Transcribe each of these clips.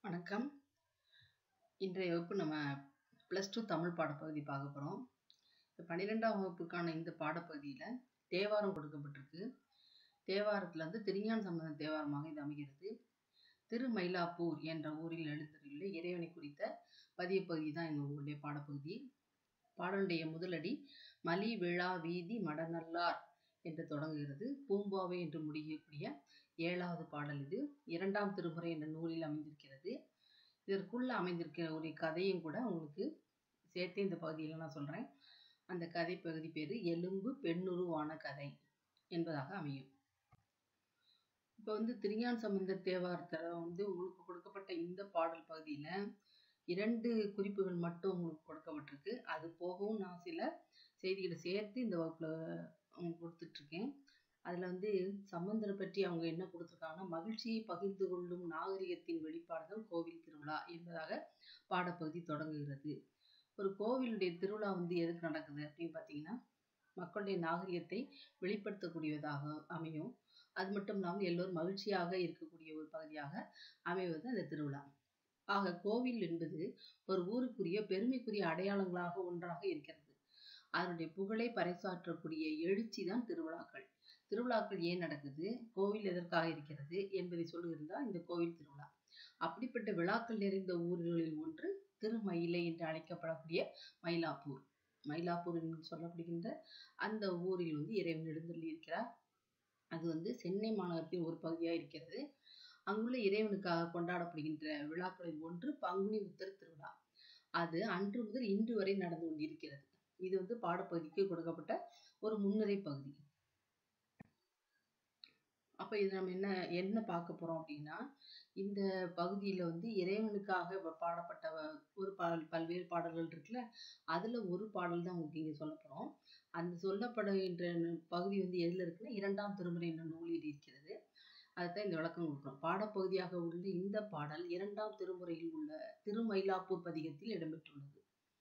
வணக்கம் இன்றைய வகுப்பு நம்ம ப்ளஸ் டூ தமிழ் பாடப்பகுதி பார்க்க போகிறோம் இப்போ பன்னிரெண்டாம் வகுப்புக்கான இந்த பாடப்பகுதியில் தேவாரம் கொடுக்கப்பட்டிருக்கு தேவாரத்தில் வந்து திருஞான சம்பந்தன் தேவாரமாக இது அமைகிறது திருமயிலாப்பூர் என்ற ஊரில் எழுந்தருள்ள இறைவனை குறித்த பதிய பகுதி தான் இந்த ஊருடைய பாடப்பகுதி பாடலுடைய முதலடி மலி விழா வீதி மடநல்லார் என்று தொடங்குகிறது பூம்பாவை என்று முடியக்கூடிய ஏழாவது பாடல் இது இரண்டாம் திருமுறை என்ற நூலில் அமைந்திருக்கிறது இதற்குள்ள அமைந்திருக்கிற ஒரு கதையும் கூட உங்களுக்கு சேர்த்து இந்த பகுதியில் நான் சொல்கிறேன் அந்த கதை பகுதி பேர் எலும்பு பெண்ணுருவான கதை என்பதாக அமையும் இப்போ வந்து திருஞான சம்பந்தர் தேவாரத்தில் வந்து உங்களுக்கு கொடுக்கப்பட்ட இந்த பாடல் பகுதியில் இரண்டு குறிப்புகள் மட்டும் உங்களுக்கு கொடுக்கப்பட்டிருக்கு அது போகவும் நான் சில செய்திகளை சேர்த்து இந்த வகுப்பில் கொடுத்துட்ருக்கேன் அதில் வந்து சம்பந்தரை பற்றி அவங்க என்ன கொடுத்துருக்காங்கன்னா மகிழ்ச்சியை பகிர்ந்து கொள்ளும் நாகரிகத்தின் வெளிப்பாடு தான் கோவில் திருவிழா என்பதாக பாடப்பகுதி தொடங்குகிறது ஒரு கோவிலுடைய திருவிழா வந்து எதுக்கு நடக்குது அப்படின்னு பார்த்தீங்கன்னா மக்களுடைய நாகரிகத்தை வெளிப்படுத்தக்கூடியதாக அமையும் அது மட்டும் இல்லாமல் எல்லோரும் மகிழ்ச்சியாக இருக்கக்கூடிய ஒரு பகுதியாக அமைவது அந்த திருவிழா ஆக கோவில் என்பது ஒரு ஊருக்குரிய பெருமைக்குரிய அடையாளங்களாக ஒன்றாக இருக்கிறது அதனுடைய புகழை பறைசாற்றக்கூடிய எழுச்சி தான் திருவிழாக்கள் திருவிழாக்கள் ஏன் நடக்குது கோவில் எதற்காக இருக்கிறது என்பதை சொல்லுகிறதா இந்த கோவில் திருவிழா அப்படிப்பட்ட விழாக்கள் நிறைந்த ஊர்களில் ஒன்று திருமயிலை என்று அழைக்கப்படக்கூடிய மயிலாப்பூர் மயிலாப்பூர் என்று சொல்லப்படுகின்ற அந்த ஊரில் வந்து இறைவன் எழுந்தள்ளி இருக்கிறார் அது வந்து சென்னை மாநகரத்தின் ஒரு பகுதியாக இருக்கிறது அங்குள்ள இறைவனுக்காக கொண்டாடப்படுகின்ற விழாக்களில் ஒன்று பங்குனி உத்தர திருவிழா அது அன்று முதல் இன்று வரை நடந்து கொண்டிருக்கிறது இது வந்து பாடப்பகுதிக்கு கொடுக்கப்பட்ட ஒரு முன்னுரை பகுதி அப்போ இது நம்ம என்ன என்ன பார்க்க போகிறோம் அப்படின்னா இந்த பகுதியில் வந்து இறைவனுக்காக பாடப்பட்ட ஒரு பாடல் பல்வேறு பாடல்கள் இருக்குல்ல அதில் ஒரு பாடல் தான் உங்களுக்கு இங்கே சொல்ல போகிறோம் அந்த சொல்லப்படுகின்ற பகுதி வந்து எதில் இருக்குன்னா இரண்டாம் திருமுறை என்ற நூலில் இருக்கிறது அதுதான் இந்த விளக்கம் கொடுக்குறோம் பாடப்பகுதியாக உள்ள இந்த பாடல் இரண்டாம் திருமுறையில் உள்ள திருமயிலாப்பூர் பதிகத்தில் இடம்பெற்றுள்ளது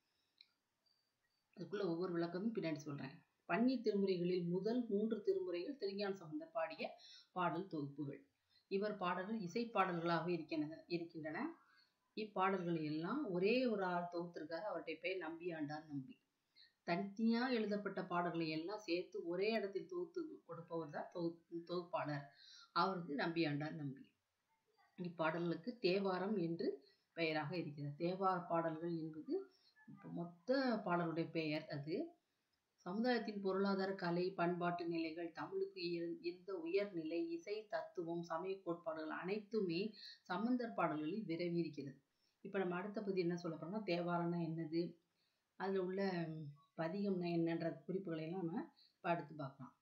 அதுக்குள்ள ஒவ்வொரு விளக்கமும் பின்னாடி சொல்கிறேன் பன்னீர் திருமுறைகளில் முதல் மூன்று திருமுறைகள் திருஞான சம்பந்தர் பாடிய பாடல் தொகுப்புகள் இவர் பாடல்கள் இசை பாடல்களாக இருக்கின்றன இருக்கின்றன இப்பாடல்களை எல்லாம் ஒரே ஒரு ஆள் தொகுத்திருக்காரு அவருடைய பெயர் நம்பி ஆண்டார் நம்பி தனித்தனியாக எழுதப்பட்ட பாடல்களை எல்லாம் சேர்த்து ஒரே இடத்தில் தொகுத்து கொடுப்பவர் தான் தொகு தொகுப்பாளர் அவர் வந்து நம்பி ஆண்டார் நம்பி இப்பாடல்களுக்கு தேவாரம் என்று பெயராக இருக்கிறது தேவார பாடல்கள் என்பது மொத்த பாடலுடைய பெயர் அது சமுதாயத்தின் பொருளாதார கலை பண்பாட்டு நிலைகள் தமிழுக்கு இருந்த உயர்நிலை இசை தத்துவம் சமய கோட்பாடுகள் அனைத்துமே சம்பந்தர் பாடல்களில் விரவி இருக்கிறது இப்போ நம்ம அடுத்த பகுதி என்ன சொல்ல போறோம்னா தேவாரம்னா என்னது அதில் உள்ள பதிகம்னா என்னன்ற குறிப்புகளை எல்லாம் நம்ம இப்போ அடுத்து பார்க்கலாம்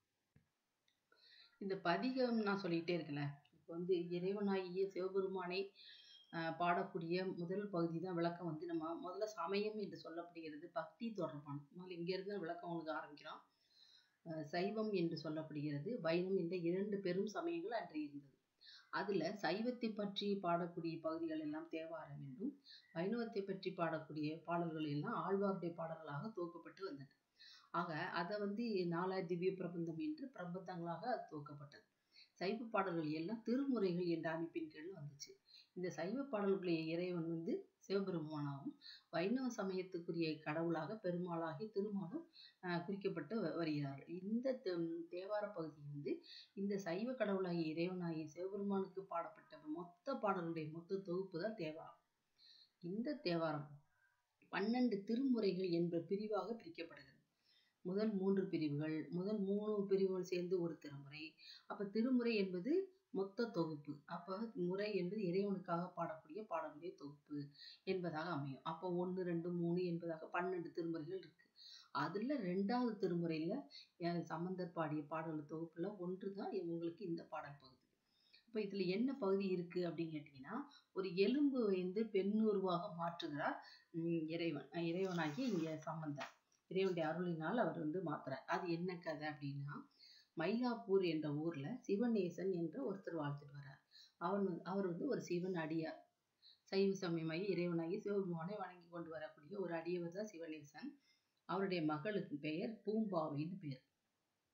இந்த பதிகம் நான் சொல்லிக்கிட்டே இருக்கல இப்போ வந்து இறைவனாகிய சிவபெருமானை பாடக்கூடிய முதல் பகுதி தான் விளக்கம் வந்து நம்ம முதல்ல சமயம் என்று சொல்லப்படுகிறது பக்தி தொடர்பான முதல்ல இங்கேருந்து விளக்கம் உங்களுக்கு ஆரம்பிக்கிறோம் சைவம் என்று சொல்லப்படுகிறது வைணம் என்ற இரண்டு பெரும் சமயங்கள் அன்று இருந்தது அதில் சைவத்தை பற்றி பாடக்கூடிய பகுதிகள் எல்லாம் தேவாரம் என்றும் வைணவத்தை பற்றி பாடக்கூடிய பாடல்கள் எல்லாம் ஆழ்வாருடைய பாடல்களாக துவக்கப்பட்டு வந்தன ஆக அதை வந்து நாலாயிர திவ்ய பிரபந்தம் என்று பிரபந்தங்களாக அது துவக்கப்பட்டது சைவ பாடல்கள் எல்லாம் திருமுறைகள் என்ற அமைப்பின் கீழ் வந்துச்சு இந்த சைவ பாடல்களுடைய இறைவன் வந்து சிவபெருமானாகவும் வைணவ சமயத்துக்குரிய கடவுளாக பெருமாளாகி திருமாலும் குறிக்கப்பட்டு வருகிறார்கள் இந்த தேவார பகுதி வந்து இந்த சைவ கடவுளாகிய இறைவனாகிய சிவபெருமானுக்கு பாடப்பட்ட மொத்த பாடல்களுடைய மொத்த தொகுப்பு தான் தேவாரம் இந்த தேவாரம் பன்னெண்டு திருமுறைகள் என்ற பிரிவாக பிரிக்கப்படுகிறது முதல் மூன்று பிரிவுகள் முதல் மூணு பிரிவுகள் சேர்ந்து ஒரு திருமுறை அப்போ திருமுறை என்பது மொத்த தொகுப்பு அப்போ முறை என்பது இறைவனுக்காக பாடக்கூடிய பாடலுடைய தொகுப்பு என்பதாக அமையும் அப்போ ஒன்று ரெண்டு மூணு என்பதாக பன்னெண்டு திருமுறைகள் இருக்கு அதில் ரெண்டாவது திருமுறையில் சம்பந்தர் பாடிய பாடல் தொகுப்பில் ஒன்று தான் உங்களுக்கு இந்த பாடல் பகுதி இப்போ இதில் என்ன பகுதி இருக்குது அப்படின்னு கேட்டிங்கன்னா ஒரு எலும்பு வந்து பெண்ணுருவாக மாற்றுகிறார் இறைவன் இறைவனாகி இங்கே சம்பந்தர் இறைவனுடைய அருளினால் அவர் வந்து மாத்துறார் அது என்ன கதை அப்படின்னா மயிலாப்பூர் என்ற ஊர்ல சிவநேசன் என்ற ஒருத்தர் வாழ்த்துட்டு வர்றார் அவன் அவர் வந்து ஒரு சிவன் அடியார் சைவ சமயமாகி இறைவனாகி சிவபெருமானை வணங்கி கொண்டு வரக்கூடிய ஒரு அடியவர் தான் சிவநேசன் அவருடைய மகளுக்கு பெயர் பூம்பாவைன்னு பேர்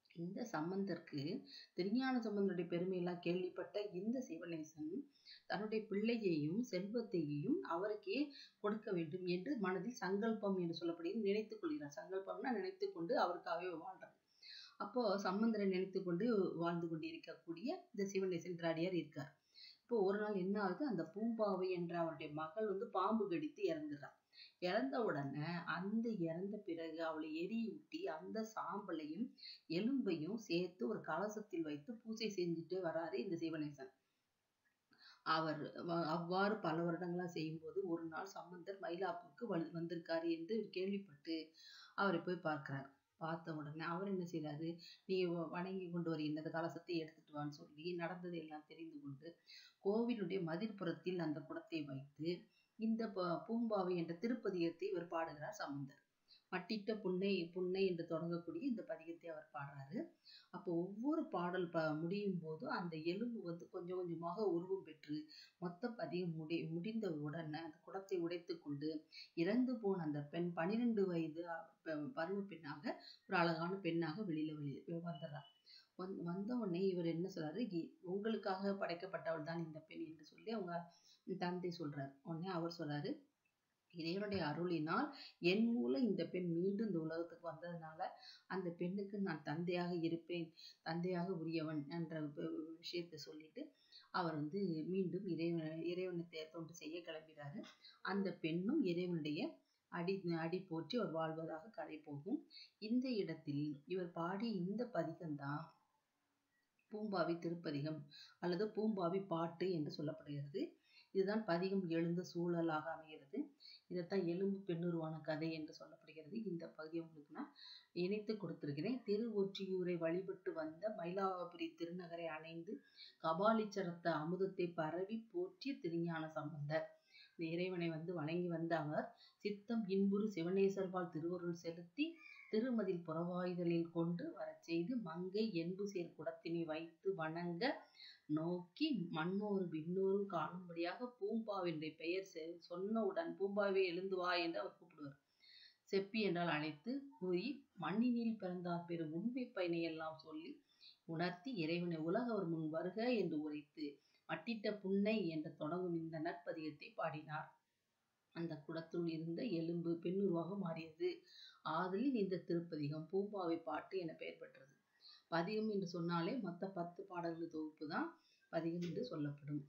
இந்த சம்பந்தருக்கு திருஞான சம்பந்தருடைய பெருமையெல்லாம் கேள்விப்பட்ட இந்த சிவநேசன் தன்னுடைய பிள்ளையையும் செல்வத்தையும் அவருக்கே கொடுக்க வேண்டும் என்று மனதில் சங்கல்பம் என்று சொல்லப்படுகிறது நினைத்துக் கொள்கிறார் சங்கல்பம்னா நினைத்து கொண்டு அவருக்காகவே வாழ்றார் அப்போ சம்பந்தரை நினைத்து கொண்டு வாழ்ந்து கொண்டு இருக்கக்கூடிய இந்த சிவநேசன் அடியார் இருக்கார் இப்போ ஒரு நாள் என்ன ஆகுது அந்த பூம்பாவை என்ற அவருடைய மகள் வந்து பாம்பு கடித்து இறந்துடுறார் இறந்த உடனே அந்த இறந்த பிறகு அவளை எரியூட்டி அந்த சாம்பலையும் எலும்பையும் சேர்த்து ஒரு கலசத்தில் வைத்து பூஜை செஞ்சுட்டு வராரு இந்த சிவநேசன் அவர் வ- அவ்வாறு பல வருடங்களா செய்யும்போது ஒரு நாள் சம்பந்தர் மயிலாப்பூருக்கு வ- வந்திருக்காரு என்று கேள்விப்பட்டு அவரை போய் பார்க்கிறார் பார்த்த உடனே அவர் என்ன செய்றாரு நீ வ- வணங்கி கொண்டு வருகின்ற கலசத்தை எடுத்துட்டு வான்னு சொல்லி நடந்ததை எல்லாம் தெரிந்து கொண்டு கோவிலுடைய மதிர்புறத்தில் அந்த குடத்தை வைத்து இந்த ப- பூம்பாவை என்ற திருப்பதிகத்தை இவர் பாடுகிறார் சம்பந்தர் மட்டிட்ட புன்னை புன்னை என்று தொடங்கக்கூடிய இந்த பதிகத்தை அவர் பாடுறாரு அப்போ ஒவ்வொரு பாடல் ப முடியும் போதும் அந்த எலும்பு வந்து கொஞ்சம் கொஞ்சமாக உருவம் பெற்று மொத்த பதிகம் முடி முடிந்த உடனே அந்த குடத்தை உடைத்து கொண்டு இறந்து போன அந்த பெண் பனிரெண்டு வயது அ, ப- பருவ பெண்ணாக ஒரு அழகான பெண்ணாக வெளியில வெளி வந்துடுறார் வந் வந்த உடனே இவர் என்ன சொல்றாரு "இ- உங்களுக்காக படைக்கப்பட்டவள் தான் இந்த பெண் என்று சொல்லி அவங்க தந்தை சொல்றாரு உடனே அவர் சொல்றாரு இறைவனுடைய அருளினால் என் மூலம் இந்த பெண் மீண்டும் இந்த உலகத்துக்கு வந்ததுனால அந்த பெண்ணுக்கு நான் தந்தையாக இருப்பேன் தந்தையாக உரியவன் என்ற வ- விஷயத்தை சொல்லிட்டு அவர் வந்து மீண்டும் இறைவன் இறைவனை தே- தொண்டு செய்ய கிளம்பிறாரு அந்த பெண்ணும் இறைவனுடைய அடி அடி போற்றி அவர் வாழ்வதாக கதை போகும் இந்த இடத்தில் இவர் பாடிய இந்த பதிகம்தான் பூம்பாவி திருப்பதிகம் அல்லது பூம்பாவி பாட்டு என்று சொல்லப்படுகிறது இதுதான் பதிகம் எழுந்த சூழலாக அமைகிறது இதைத்தான் எலும்பு பெண்ணுருவான கதை என்று சொல்லப்படுகிறது இந்த பகுதியை உங்களுக்கு நான் இணைத்து கொடுத்திருக்கிறேன் திருவொற்றியூரை வழிபட்டு வந்த மயிலாபுரி திருநகரை அணைந்து கபாலீச்சரத்த அமுதத்தை பரவி போற்றிய திருஞான சம்பந்தர் இந்த இறைவனை வந்து வணங்கி வந்த அவர் சித்தம் இன்புறு சிவனேசர்வால் திருவருள் செலுத்தி திருமதில் புறவாயுதலில் கொண்டு வரச் செய்து மங்கை என்பு சேர் குடத்தினை வைத்து வணங்க நோக்கி மண்ணோரு விண்ணோரும் காணும்படியாக பூம்பாவென்ற பெயர் செ- சொன்னவுடன் பூம்பாவே எழுந்து வா என்று அவர் கூப்பிடுவார் செப்பி என்றால் அழைத்து கூறி மண்ணினில் பிறந்தார் பெரும் உண்மை பயனை எல்லாம் சொல்லி உணர்த்தி இறைவனை உலகவர் முன் வருக என்று உரைத்து மட்டிட்ட புன்னை என்று தொடங்கும் இந்த நற்பதிகத்தை பாடினார் அந்த குடத்துள் இருந்த எலும்பு பெண்ணுருவாக மாறியது ஆதலில் இந்த திருப்பதிகம் பூம்பாவை பாட்டு என பெயர் பெற்றது பதிகம் என்று சொன்னாலே மொத்த பத்து பாடல்கள் தொகுப்பு தான் பதிகம் என்று சொல்லப்படும்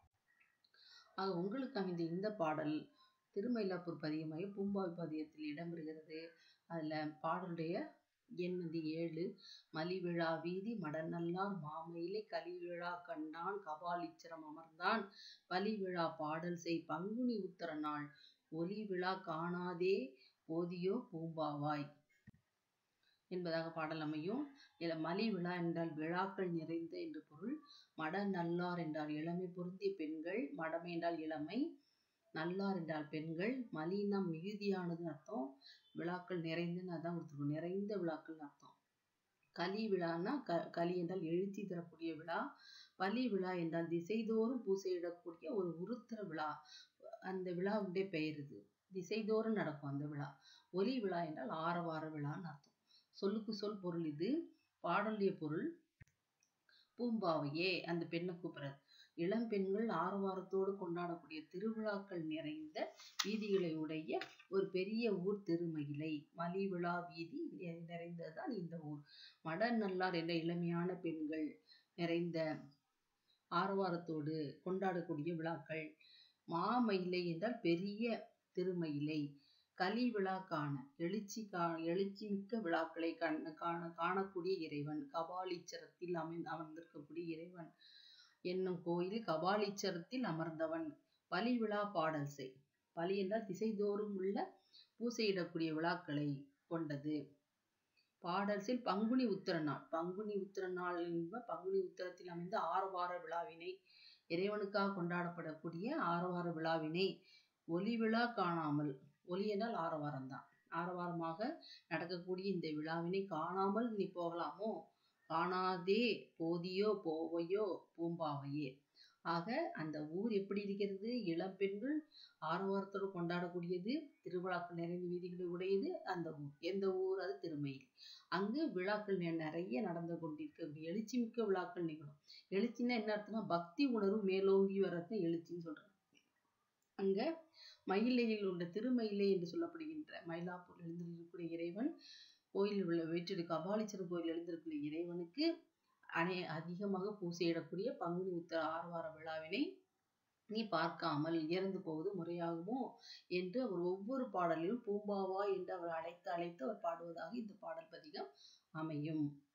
ஆக உங்களுக்கு அமைந்த இந்த பாடல் திருமயிலாப்பூர் பதிகமாகி பூம்பாவை பதிகத்தில் இடம்பெறுகிறது அதுல பாடலுடைய எண் வந்து ஏழு மலிவிழா வீதி மடநல்லார் மாமயிலை கலிவிழா கண்டான் கபாலீச்சரம் அமர்ந்தான் பலிவிழா பாடல் செய் பங்குனி உத்தர நாள் ஒலி விழா காணாதே போதியோ பூம்பாவாய் என்பதாக பாடல் அமையும் இதில் மலி விழா என்றால் விழாக்கள் நிறைந்த என்று பொருள் மட நல்லார் என்றால் இளமை பொருந்திய பெண்கள் மடம் என்றால் இளமை நல்லார் என்றால் பெண்கள் மலினம் மிகுதியானதுன்னு அர்த்தம் விழாக்கள் நிறைந்துன்னு அதான் கொடுத்துருக்கோம் நிறைந்த விழாக்கள்னு அர்த்தம் கலி விழான்னா க கலி என்றால் எழுச்சி தரக்கூடிய விழா பலி விழா என்றால் திசைதோறும் பூசையிடக்கூடிய ஒரு உருத்திர விழா அந்த விழாவுடைய பெயர் இது திசைதோறும் நடக்கும் அந்த விழா ஒலி விழா என்றால் ஆரவார விழான்னு அர்த்தம் சொல்லுக்கு சொல் பொருள் இது பாடலுடைய பொருள் பூம்பாவையே அந்த பெண்ணை கூப்பிடுறது இளம் பெண்கள் ஆரவாரத்தோடு கொண்டாடக்கூடிய திருவிழாக்கள் நிறைந்த வீதிகளை உடைய ஒரு பெரிய ஊர் திருமயிலை மலிவிழா வீதி நி- நிறைந்ததுதான் இந்த ஊர் மடநல்லார் என்ற இளமையான பெண்கள் நிறைந்த ஆரவாரத்தோடு கொண்டாடக்கூடிய விழாக்கள் மாமயிலை என்றால் பெரிய திருமயிலை கலி விழா காண எழுச்சி கா எழுச்சி மிக்க விழாக்களை கண் காண காணக்கூடிய இறைவன் கபாலீச்சரத்தில் அமை அமர்ந்திருக்கக்கூடிய இறைவன் என்னும் கோயில் கபாலீச்சரத்தில் அமர்ந்தவன் பலி விழா பாடல் செய் பலி என்றால் திசைதோறும் உள்ள பூசையிடக்கூடிய விழாக்களை கொண்டது பாடல் செல் பங்குனி உத்திர நாள் பங்குனி உத்திர நாள் என்ப பங்குனி உத்திரத்தில் அமைந்த ஆரவார விழாவினை இறைவனுக்காக கொண்டாடப்படக்கூடிய ஆரவார விழாவினை ஒலி விழா காணாமல் ஒலி என்றால் ஆரவாரம் தான் ஆரவாரமாக நடக்கக்கூடிய இந்த விழாவினை காணாமல் நீ போகலாமோ காணாதே போதியோ போவையோ பூம்பாவையே ஆக அந்த ஊர் எப்படி இருக்கிறது இளம் பெண்கள் ஆரவாரத்தோடு கொண்டாடக்கூடியது திருவிழாக்கள் நிறைந்த வீதிகளை உடையது அந்த ஊர் எந்த ஊர் அது திருமயில் அங்கு விழாக்கள் நெ- நிறைய நடந்து கொண்டிருக்கக்கூடிய எழுச்சி மிக்க விழாக்கள் நிகழும் எழுச்சின்னா என்ன அர்த்தம்னா பக்தி உணர்வு மேலோங்கி வர்றது எழுச்சின்னு சொல்றாங்க அங்க மயிலையில் உள்ள திருமயிலை என்று சொல்லப்படுகின்ற மயிலாப்பூர் எழுந்திருக்கக்கூடிய இறைவன் கோயிலில் உள்ள வீட்டிற்கு கபாலீஸ்வரர் கோயில் எழுந்திருக்கிற இறைவனுக்கு அனை அதிகமாக பூசையிடக்கூடிய பங்குனி உத்திர ஆரவார விழாவினை நீ பார்க்காமல் இறந்து போவது முறையாகுமோ என்று அவர் ஒவ்வொரு பாடலிலும் பூம்பாவா என்று அவர் அழைத்து அழைத்து அவர் பாடுவதாக இந்த பாடல் பதிகம் அமையும்